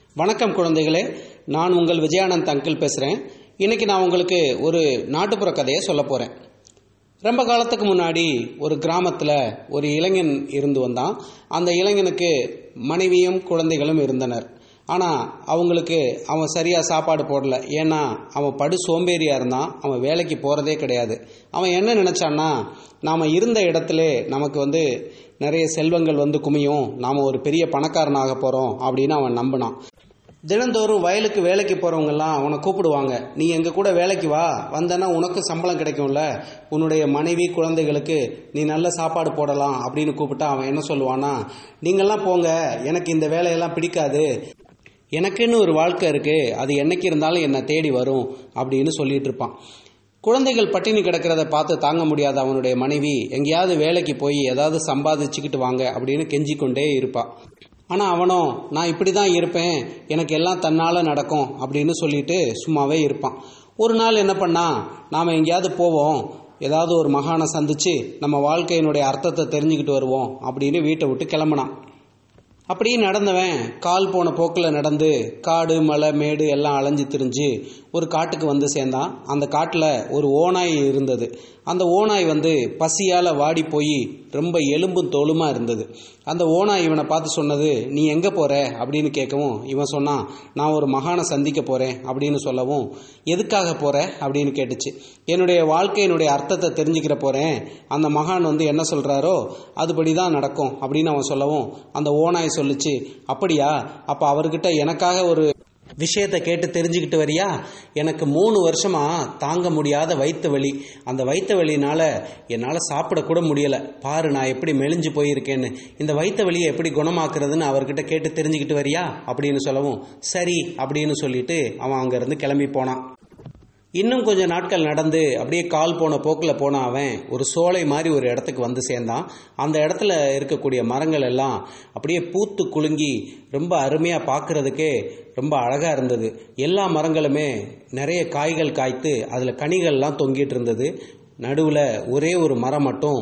வணக்கம் குழந்தைகளே நான் உங்கள் விஜயானந்த் அங்கிள் பேசுகிறேன் இன்னைக்கு நான் உங்களுக்கு ஒரு நாட்டுப்புற கதையை சொல்ல போகிறேன் ரொம்ப காலத்துக்கு முன்னாடி ஒரு கிராமத்தில் ஒரு இளைஞன் இருந்து வந்தான் அந்த இளைஞனுக்கு மனைவியும் குழந்தைகளும் இருந்தனர் ஆனால் அவங்களுக்கு அவன் சரியாக சாப்பாடு போடல ஏன்னா அவன் படு சோம்பேறியாக இருந்தான் அவன் வேலைக்கு போகிறதே கிடையாது அவன் என்ன நினச்சான்னா நாம் இருந்த இடத்துல நமக்கு வந்து நிறைய செல்வங்கள் வந்து குமியும் நாம் ஒரு பெரிய பணக்காரனாக போகிறோம் அப்படின்னு அவன் நம்பினான் தினந்தோறும் வயலுக்கு வேலைக்கு போகிறவங்கெல்லாம் அவனை கூப்பிடுவாங்க நீ எங்கள் கூட வேலைக்கு வா வந்தனா உனக்கு சம்பளம் கிடைக்கும்ல உன்னுடைய மனைவி குழந்தைகளுக்கு நீ நல்ல சாப்பாடு போடலாம் அப்படின்னு கூப்பிட்டா அவன் என்ன சொல்லுவான்னா நீங்கள்லாம் போங்க எனக்கு இந்த வேலையெல்லாம் பிடிக்காது எனக்குன்னு ஒரு வாழ்க்கை இருக்குது அது என்னைக்கு இருந்தாலும் என்னை தேடி வரும் அப்படின்னு சொல்லிட்டு இருப்பான் குழந்தைகள் பட்டினி கிடக்கிறத பார்த்து தாங்க முடியாத அவனுடைய மனைவி எங்கேயாவது வேலைக்கு போய் ஏதாவது சம்பாதிச்சுக்கிட்டு வாங்க அப்படின்னு கெஞ்சிக்கொண்டே இருப்பான் ஆனால் அவனும் நான் இப்படி தான் இருப்பேன் எனக்கு எல்லாம் தன்னால் நடக்கும் அப்படின்னு சொல்லிட்டு சும்மாவே இருப்பான் ஒரு நாள் என்ன பண்ணா நாம் எங்கேயாவது போவோம் ஏதாவது ஒரு மகானை சந்திச்சு நம்ம வாழ்க்கையினுடைய அர்த்தத்தை தெரிஞ்சுக்கிட்டு வருவோம் அப்படின்னு வீட்டை விட்டு கிளம்புனான் அப்படியே நடந்தவன் கால் போன போக்கில் நடந்து காடு மலை மேடு எல்லாம் அலைஞ்சு திரிஞ்சு ஒரு காட்டுக்கு வந்து சேர்ந்தான் அந்த காட்டில் ஒரு ஓநாய் இருந்தது அந்த ஓநாய் வந்து பசியால் வாடி போய் ரொம்ப எலும்பும் தோலுமா இருந்தது அந்த ஓநாய் இவனை பார்த்து சொன்னது நீ எங்கே போற அப்படின்னு கேட்கவும் இவன் சொன்னான் நான் ஒரு மகானை சந்திக்க போறேன் அப்படின்னு சொல்லவும் எதுக்காக போற அப்படின்னு கேட்டுச்சு என்னுடைய வாழ்க்கையினுடைய அர்த்தத்தை தெரிஞ்சுக்கிற போறேன் அந்த மகான் வந்து என்ன சொல்றாரோ அதுபடி தான் நடக்கும் அப்படின்னு அவன் சொல்லவும் அந்த ஓநாய் சொல்லுச்சு அப்படியா அப்போ அவர்கிட்ட எனக்காக ஒரு விஷயத்தை கேட்டு தெரிஞ்சுக்கிட்டு வரியா எனக்கு மூணு வருஷமா தாங்க முடியாத வயிற்று வலி அந்த வயிற்று வலினால என்னால் சாப்பிடக்கூட முடியலை பாரு நான் எப்படி மெலிஞ்சு போயிருக்கேன்னு இந்த வயிற்று வலியை எப்படி குணமாக்குறதுன்னு அவர்கிட்ட கேட்டு தெரிஞ்சுக்கிட்டு வரியா அப்படின்னு சொல்லவும் சரி அப்படின்னு சொல்லிட்டு அவன் அங்கேருந்து கிளம்பி போனான் இன்னும் கொஞ்ச நாட்கள் நடந்து அப்படியே கால் போன போக்கில் போன அவன் ஒரு சோலை மாதிரி ஒரு இடத்துக்கு வந்து சேர்ந்தான் அந்த இடத்துல இருக்கக்கூடிய மரங்கள் எல்லாம் அப்படியே பூத்து குலுங்கி ரொம்ப அருமையாக பார்க்கறதுக்கே ரொம்ப அழகாக இருந்தது எல்லா மரங்களுமே நிறைய காய்கள் காய்த்து அதில் கனிகள்லாம் தொங்கிட்டு இருந்தது நடுவில் ஒரே ஒரு மரம் மட்டும்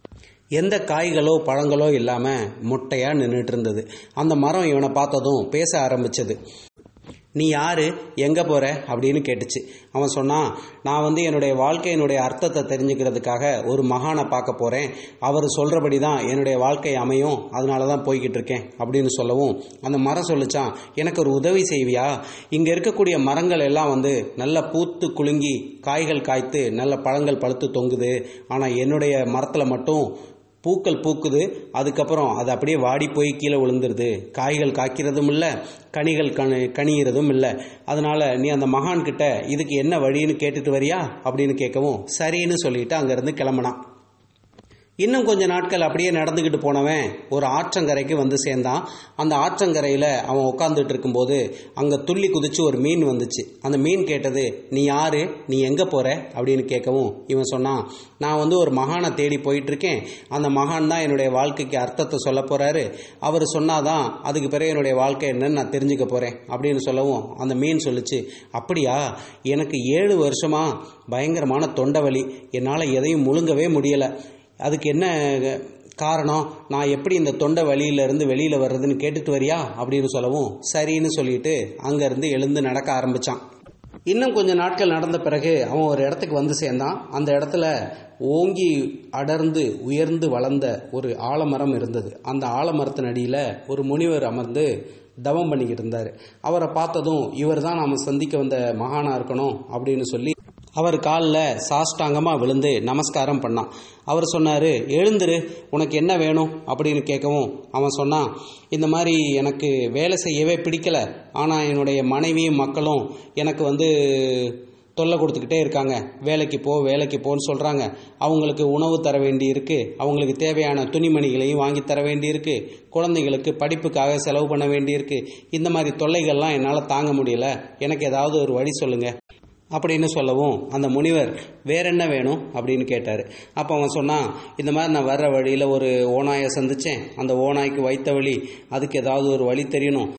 எந்த காய்களோ பழங்களோ இல்லாமல் மொட்டையாக நின்றுட்டு இருந்தது அந்த மரம் இவனை பார்த்ததும் பேச ஆரம்பிச்சது நீ யாரு எங்கே போகிற அப்படின்னு கேட்டுச்சு அவன் சொன்னான் நான் வந்து என்னுடைய வாழ்க்கையினுடைய அர்த்தத்தை தெரிஞ்சுக்கிறதுக்காக ஒரு மகானை பார்க்க போகிறேன் அவர் சொல்கிறபடி தான் என்னுடைய வாழ்க்கை அமையும் அதனால தான் போய்கிட்டு இருக்கேன் அப்படின்னு சொல்லவும் அந்த மரம் சொல்லிச்சான் எனக்கு ஒரு உதவி செய்வியா இங்கே இருக்கக்கூடிய மரங்கள் எல்லாம் வந்து நல்ல பூத்து குலுங்கி காய்கள் காய்த்து நல்ல பழங்கள் பழுத்து தொங்குது ஆனால் என்னுடைய மரத்தில் மட்டும் பூக்கள் பூக்குது அதுக்கப்புறம் அது அப்படியே வாடி போய் கீழே விழுந்துருது காய்கள் காய்க்கிறதும் இல்லை கனிகள் கனி கனிகிறதும் இல்லை அதனால நீ அந்த மகான் கிட்ட இதுக்கு என்ன வழின்னு கேட்டுட்டு வரியா அப்படின்னு கேட்கவும் சரின்னு சொல்லிட்டு அங்கேருந்து கிளம்புனான் இன்னும் கொஞ்ச நாட்கள் அப்படியே நடந்துக்கிட்டு போனவன் ஒரு ஆற்றங்கரைக்கு வந்து சேர்ந்தான் அந்த ஆற்றங்கரையில் அவன் உட்காந்துட்டு இருக்கும்போது அங்கே துள்ளி குதிச்சு ஒரு மீன் வந்துச்சு அந்த மீன் கேட்டது நீ யாரு நீ எங்கே போற அப்படின்னு கேட்கவும் இவன் சொன்னான் நான் வந்து ஒரு மகானை தேடி போயிட்டு இருக்கேன் அந்த மகான் தான் என்னுடைய வாழ்க்கைக்கு அர்த்தத்தை சொல்ல போறாரு அவர் சொன்னாதான் அதுக்கு பிறகு என்னுடைய வாழ்க்கை என்னன்னு நான் தெரிஞ்சுக்க போறேன் அப்படின்னு சொல்லவும் அந்த மீன் சொல்லுச்சு அப்படியா எனக்கு ஏழு வருஷமா பயங்கரமான தொண்டை வலி என்னால் எதையும் முழுங்கவே முடியலை அதுக்கு என்ன காரணம் நான் எப்படி இந்த தொண்டை வழியிலேருந்து வெளியில் வர்றதுன்னு கேட்டுட்டு வரியா அப்படின்னு சொல்லவும் சரின்னு சொல்லிட்டு அங்கேருந்து எழுந்து நடக்க ஆரம்பித்தான் இன்னும் கொஞ்சம் நாட்கள் நடந்த பிறகு அவன் ஒரு இடத்துக்கு வந்து சேர்ந்தான் அந்த இடத்துல ஓங்கி அடர்ந்து உயர்ந்து வளர்ந்த ஒரு ஆலமரம் இருந்தது அந்த ஆலமரத்தின் அடியில் ஒரு முனிவர் அமர்ந்து தவம் பண்ணிக்கிட்டு இருந்தார் அவரை பார்த்ததும் இவர் தான் நாம் சந்திக்க வந்த மகானா இருக்கணும் அப்படின்னு சொல்லி அவர் காலில் சாஷ்டாங்கமாக விழுந்து நமஸ்காரம் பண்ணான் அவர் சொன்னார் எழுந்துரு உனக்கு என்ன வேணும் அப்படின்னு கேட்கவும் அவன் சொன்னான் இந்த மாதிரி எனக்கு வேலை செய்யவே பிடிக்கல ஆனால் என்னுடைய மனைவியும் மக்களும் எனக்கு வந்து தொல்லை கொடுத்துக்கிட்டே இருக்காங்க வேலைக்கு போ வேலைக்கு போன்னு சொல்கிறாங்க அவங்களுக்கு உணவு தர வேண்டி இருக்கு அவங்களுக்கு தேவையான துணிமணிகளையும் வாங்கி தர வேண்டி இருக்கு குழந்தைங்களுக்கு படிப்புக்காக செலவு பண்ண வேண்டி இருக்கு இந்த மாதிரி தொல்லைகள்லாம் என்னால் தாங்க முடியல எனக்கு ஏதாவது ஒரு வழி சொல்லுங்க அப்படின்னு சொல்லவும் அந்த முனிவர் வேற என்ன வேணும் அப்படின்னு கேட்டார் அப்போ அவன் சொன்னான் இந்த மாதிரி நான் வர்ற வழியில் ஒரு ஓநாயை சந்தித்தேன் அந்த ஓநாய்க்கு வைத்த வழி அதுக்கு ஏதாவது ஒரு வழி தெரியணும்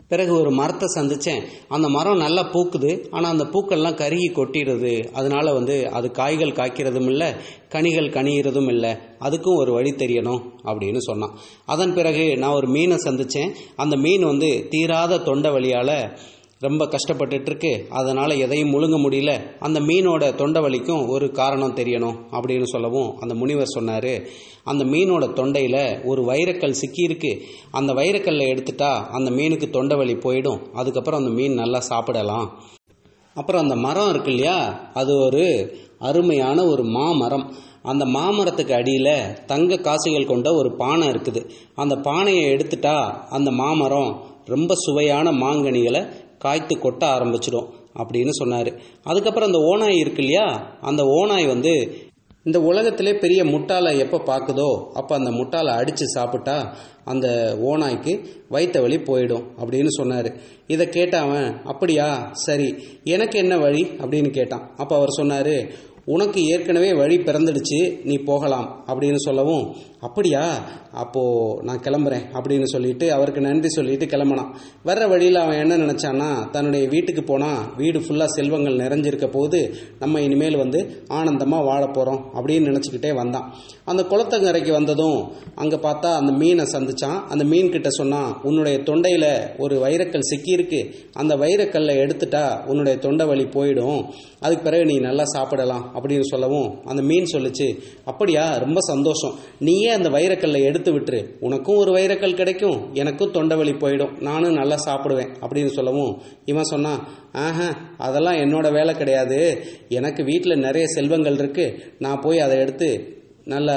பிறகு ஒரு மரத்தை சந்திச்சேன் அந்த மரம் நல்லா பூக்குது ஆனால் அந்த பூக்கள்லாம் கருகி கொட்டிடுது அதனால வந்து அது காய்கள் காய்க்கிறதும் இல்லை கனிகள் கனிகிறதும் இல்லை அதுக்கும் ஒரு வழி தெரியணும் அப்படின்னு சொன்னான் அதன் பிறகு நான் ஒரு மீனை சந்திச்சேன் அந்த மீன் வந்து தீராத தொண்டை வழியால் ரொம்ப கஷ்டப்பட்டுட்டு இருக்கு அதனால எதையும் முழுங்க முடியல அந்த மீனோட தொண்டை வலிக்கும் ஒரு காரணம் தெரியணும் அப்படின்னு சொல்லவும் அந்த முனிவர் சொன்னாரு அந்த மீனோட தொண்டையில ஒரு வைரக்கல் சிக்கி இருக்கு அந்த வைரக்கல்லை எடுத்துட்டா அந்த மீனுக்கு தொண்டை வலி போயிடும் அதுக்கப்புறம் அந்த மீன் நல்லா சாப்பிடலாம் அப்புறம் அந்த மரம் இருக்கு இல்லையா அது ஒரு அருமையான ஒரு மாமரம் அந்த மாமரத்துக்கு அடியில் தங்க காசுகள் கொண்ட ஒரு பானை இருக்குது அந்த பானையை எடுத்துட்டா அந்த மாமரம் ரொம்ப சுவையான மாங்கனிகளை காய்த்து கொட்ட ஆரம்பிச்சிடும் அப்படின்னு சொன்னார் அதுக்கப்புறம் அந்த ஓனாய் இருக்கு இல்லையா அந்த ஓனாய் வந்து இந்த உலகத்திலே பெரிய முட்டாளை எப்போ பார்க்குதோ அப்போ அந்த முட்டாளை அடித்து சாப்பிட்டா அந்த ஓனாய்க்கு வயிற்ற வலி போயிடும் அப்படின்னு சொன்னார் இதை கேட்ட அவன் அப்படியா சரி எனக்கு என்ன வழி அப்படின்னு கேட்டான் அப்போ அவர் சொன்னார் உனக்கு ஏற்கனவே வழி பிறந்துடுச்சு நீ போகலாம் அப்படின்னு சொல்லவும் அப்படியா அப்போது நான் கிளம்புறேன் அப்படின்னு சொல்லிட்டு அவருக்கு நன்றி சொல்லிட்டு கிளம்பினான் வர்ற வழியில் அவன் என்ன நினச்சான்னா தன்னுடைய வீட்டுக்கு போனால் வீடு ஃபுல்லாக செல்வங்கள் நிறைஞ்சிருக்க போது நம்ம இனிமேல் வந்து ஆனந்தமாக வாழ போகிறோம் அப்படின்னு நினச்சிக்கிட்டே வந்தான் அந்த குளத்தங்கரைக்கு வந்ததும் அங்கே பார்த்தா அந்த மீனை சந்திச்சான் அந்த மீன் கிட்ட சொன்னான் உன்னுடைய தொண்டையில் ஒரு வைரக்கல் சிக்கியிருக்கு அந்த வைரக்கல்லை எடுத்துட்டா உன்னுடைய தொண்டை வலி போயிடும் அதுக்கு பிறகு நீ நல்லா சாப்பிடலாம் அப்படின்னு சொல்லவும் அந்த மீன் சொல்லுச்சு அப்படியா ரொம்ப சந்தோஷம் நீயே அந்த வைரக்கல்லை எடுத்து விட்டுரு உனக்கும் ஒரு வைரக்கல் கிடைக்கும் எனக்கும் தொண்டை வலி போயிடும் நானும் நல்லா சாப்பிடுவேன் அப்படின்னு சொல்லவும் இவன் சொன்னான் ஆஹா அதெல்லாம் என்னோட வேலை கிடையாது எனக்கு வீட்டில் நிறைய செல்வங்கள் இருக்கு நான் போய் அதை எடுத்து நல்ல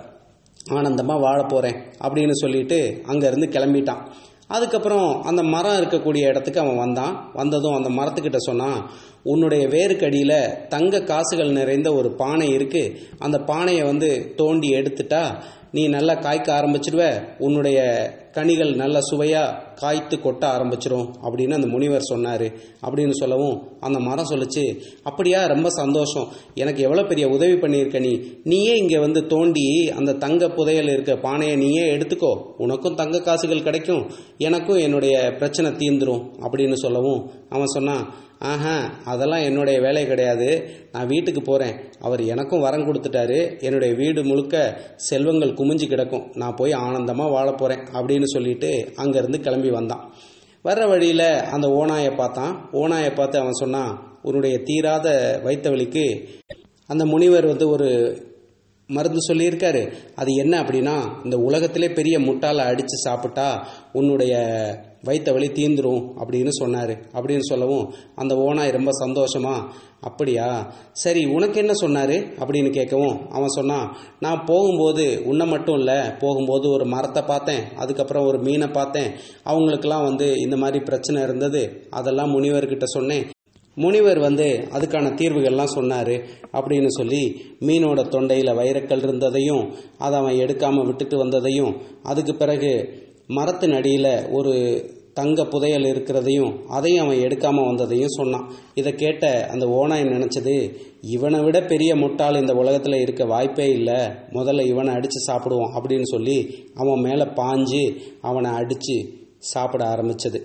ஆனந்தமாக வாழ போகிறேன் அப்படின்னு சொல்லிட்டு அங்கேருந்து கிளம்பிட்டான் அதுக்கப்புறம் அந்த மரம் இருக்கக்கூடிய இடத்துக்கு அவன் வந்தான் வந்ததும் அந்த மரத்துக்கிட்ட சொன்னான் உன்னுடைய வேருக்கடியில் தங்க காசுகள் நிறைந்த ஒரு பானை இருக்கு அந்த பானையை வந்து தோண்டி எடுத்துட்டா நீ நல்லா காய்க்க ஆரம்பிச்சிடுவ உன்னுடைய கனிகள் நல்ல சுவையாக காய்த்து கொட்ட ஆரம்பிச்சிரும் அப்படின்னு அந்த முனிவர் சொன்னார் அப்படின்னு சொல்லவும் அந்த மரம் சொல்லுச்சு அப்படியா ரொம்ப சந்தோஷம் எனக்கு எவ்வளோ பெரிய உதவி பண்ணியிருக்க நீ நீயே இங்கே வந்து தோண்டி அந்த தங்க புதையல் இருக்க பானையை நீயே எடுத்துக்கோ உனக்கும் தங்க காசுகள் கிடைக்கும் எனக்கும் என்னுடைய பிரச்சனை தீர்ந்துரும் அப்படின்னு சொல்லவும் அவன் சொன்னான் ஆஹா அதெல்லாம் என்னுடைய வேலை கிடையாது நான் வீட்டுக்கு போகிறேன் அவர் எனக்கும் வரம் கொடுத்துட்டாரு என்னுடைய வீடு முழுக்க செல்வங்கள் குமிஞ்சு கிடக்கும் நான் போய் ஆனந்தமாக வாழ போகிறேன் அப்படின்னு சொல்லிட்டு அங்கேருந்து கிளம்பி வந்தான் வர்ற வழியில் அந்த ஓனாயை பார்த்தான் ஓனாயை பார்த்து அவன் சொன்னான் உன்னுடைய தீராத வைத்த வலிக்கு அந்த முனிவர் வந்து ஒரு மருந்து சொல்லியிருக்காரு அது என்ன அப்படின்னா இந்த உலகத்திலே பெரிய முட்டாளை அடித்து சாப்பிட்டா உன்னுடைய வைத்த வலி தீந்துரும் அப்படின்னு சொன்னார் அப்படின்னு சொல்லவும் அந்த ஓனாய் ரொம்ப சந்தோஷமா அப்படியா சரி உனக்கு என்ன சொன்னார் அப்படின்னு கேட்கவும் அவன் சொன்னான் நான் போகும்போது உன்னை மட்டும் இல்லை போகும்போது ஒரு மரத்தை பார்த்தேன் அதுக்கப்புறம் ஒரு மீனை பார்த்தேன் அவங்களுக்கெல்லாம் வந்து இந்த மாதிரி பிரச்சனை இருந்தது அதெல்லாம் முனிவர்கிட்ட சொன்னேன் முனிவர் வந்து அதுக்கான தீர்வுகள்லாம் சொன்னார் அப்படின்னு சொல்லி மீனோட தொண்டையில் வைரக்கல் இருந்ததையும் அதை அவன் எடுக்காமல் விட்டுட்டு வந்ததையும் அதுக்கு பிறகு மரத்தின் அடியில் ஒரு தங்க புதையல் இருக்கிறதையும் அதையும் அவன் எடுக்காமல் வந்ததையும் சொன்னான் இதை கேட்ட அந்த ஓனாய் நினச்சது இவனை விட பெரிய முட்டாள் இந்த உலகத்தில் இருக்க வாய்ப்பே இல்லை முதல்ல இவனை அடித்து சாப்பிடுவோம் அப்படின்னு சொல்லி அவன் மேலே பாஞ்சு அவனை அடித்து சாப்பிட ஆரம்பிச்சது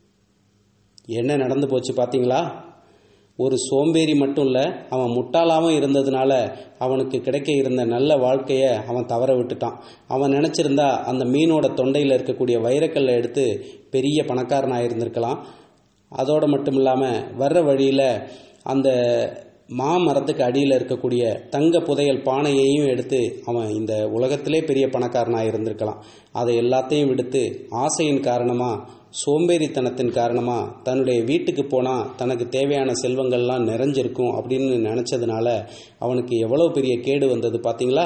என்ன நடந்து போச்சு பார்த்தீங்களா ஒரு சோம்பேறி மட்டும் இல்லை அவன் முட்டாளாகவும் இருந்ததுனால அவனுக்கு கிடைக்க இருந்த நல்ல வாழ்க்கையை அவன் தவற விட்டுட்டான் அவன் நினச்சிருந்தா அந்த மீனோட தொண்டையில் இருக்கக்கூடிய வைரக்கல்லை எடுத்து பெரிய பணக்காரனாக இருந்திருக்கலாம் அதோடு மட்டும் இல்லாமல் வர்ற வழியில் அந்த மாமரத்துக்கு அடியில் இருக்கக்கூடிய தங்க புதையல் பானையையும் எடுத்து அவன் இந்த உலகத்திலே பெரிய பணக்காரனாக இருந்திருக்கலாம் அதை எல்லாத்தையும் விடுத்து ஆசையின் காரணமாக சோம்பேறித்தனத்தின் காரணமாக தன்னுடைய வீட்டுக்கு போனால் தனக்கு தேவையான செல்வங்கள்லாம் நிறைஞ்சிருக்கும் அப்படின்னு நினச்சதுனால அவனுக்கு எவ்வளோ பெரிய கேடு வந்தது பார்த்தீங்களா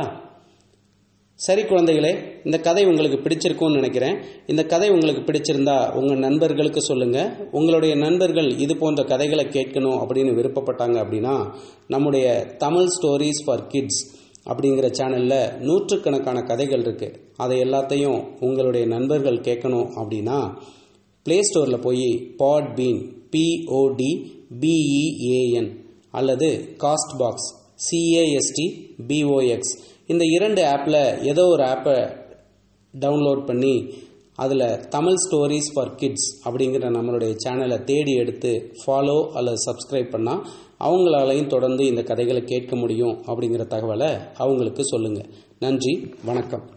சரி குழந்தைகளே இந்த கதை உங்களுக்கு பிடிச்சிருக்கும்னு நினைக்கிறேன் இந்த கதை உங்களுக்கு பிடிச்சிருந்தா உங்கள் நண்பர்களுக்கு சொல்லுங்கள் உங்களுடைய நண்பர்கள் இது போன்ற கதைகளை கேட்கணும் அப்படின்னு விருப்பப்பட்டாங்க அப்படின்னா நம்முடைய தமிழ் ஸ்டோரிஸ் ஃபார் கிட்ஸ் அப்படிங்கிற சேனலில் நூற்றுக்கணக்கான கதைகள் இருக்குது அதை எல்லாத்தையும் உங்களுடைய நண்பர்கள் கேட்கணும் அப்படின்னா ப்ளே ஸ்டோரில் போய் பாட் பீன் பிஓடி பிஇஏஎன் அல்லது காஸ்ட் பாக்ஸ் சிஏஎஸ்டி பிஓஎக்ஸ் இந்த இரண்டு ஆப்பில் ஏதோ ஒரு ஆப்பை டவுன்லோட் பண்ணி அதில் தமிழ் ஸ்டோரிஸ் ஃபார் கிட்ஸ் அப்படிங்கிற நம்மளுடைய சேனலை தேடி எடுத்து ஃபாலோ அல்லது சப்ஸ்கிரைப் பண்ணால் அவங்களாலையும் தொடர்ந்து இந்த கதைகளை கேட்க முடியும் அப்படிங்கிற தகவலை அவங்களுக்கு சொல்லுங்கள் நன்றி வணக்கம்